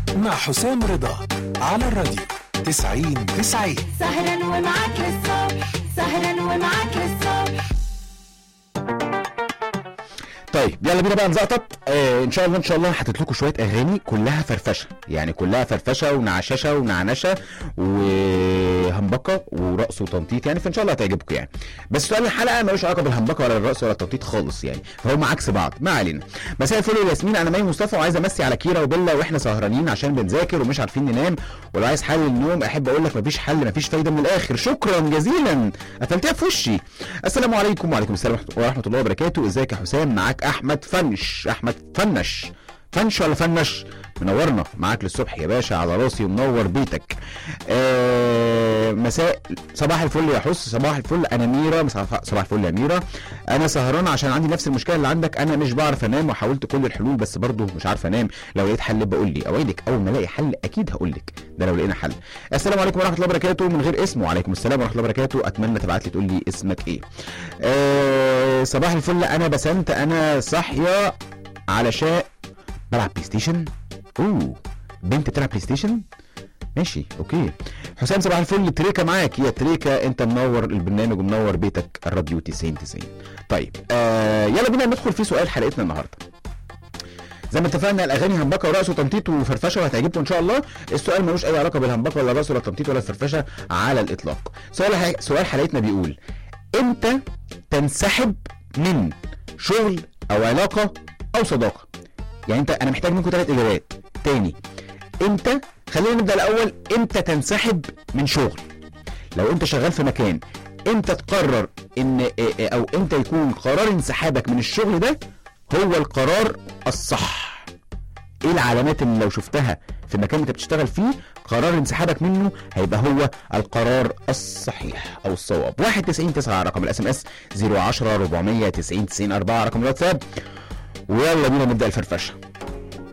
مع حسام رضا على الراديو 90 90 سهرا ومعاك للصبح سهرا ومعاك للصبح طيب يلا بينا بقى نزقطط آه ان شاء الله ان شاء الله حاطط لكم شويه اغاني كلها فرفشه يعني كلها فرفشه ونعششه ونعنشه وهمبكه ورقص وتنطيط يعني فان شاء الله هتعجبكم يعني بس سؤال الحلقه ملوش علاقه بالهمبكه ولا الرقص ولا التنطيط خالص يعني فهم عكس بعض ما علينا مساء الفل يا ياسمين انا مي مصطفى وعايز امسي على كيرا وبيلا واحنا سهرانين عشان بنذاكر ومش عارفين ننام ولو عايز حل للنوم احب اقول لك مفيش حل مفيش فايده من الاخر شكرا جزيلا قفلتها في وشي السلام عليكم وعليكم السلام ورحمه الله وبركاته ازيك يا حسام معاك احمد فنش احمد فنش فنش ولا فنش منورنا معاك للصبح يا باشا على راسي ومنور بيتك آه مساء صباح الفل يا حس صباح الفل انا ميرا صباح صباح الفل يا ميرا انا سهران عشان عندي نفس المشكله اللي عندك انا مش بعرف انام وحاولت كل الحلول بس برضه مش عارف انام لو لقيت حل بقول لي اوعدك اول ما الاقي حل اكيد هقول لك ده لو لقينا حل السلام عليكم ورحمه الله وبركاته من غير اسم وعليكم السلام ورحمه الله وبركاته اتمنى تبعت لي تقول لي اسمك ايه آه صباح الفل انا بسنت انا صاحيه علشان بلعب بلاي ستيشن اوه بنت بتلعب بلاي ستيشن ماشي اوكي حسام صباح الفل تريكا معاك يا تريكا انت منور البرنامج ومنور بيتك الراديو 90 90 طيب آه يلا بينا ندخل في سؤال حلقتنا النهارده زي ما اتفقنا الاغاني همبكه ورقص وتنطيط وفرفشه وهتعجبكم ان شاء الله السؤال ملوش اي علاقه بالهمبكه ولا الرقص ولا التنطيط ولا الفرفشه على الاطلاق سؤال ح... سؤال حلقتنا بيقول امتى تنسحب من شغل او علاقه او صداقه يعني انت انا محتاج منكم ثلاث اجابات تاني امتى خلينا نبدا الاول امتى تنسحب من شغل لو انت شغال في مكان امتى تقرر ان او امتى يكون قرار انسحابك من الشغل ده هو القرار الصح ايه العلامات اللي لو شفتها في المكان اللي انت بتشتغل فيه قرار انسحابك منه هيبقى هو القرار الصحيح او الصواب 91 9 رقم الاس ام اس 010 490 90 4 رقم الواتساب ويلا بينا نبدا الفرفشه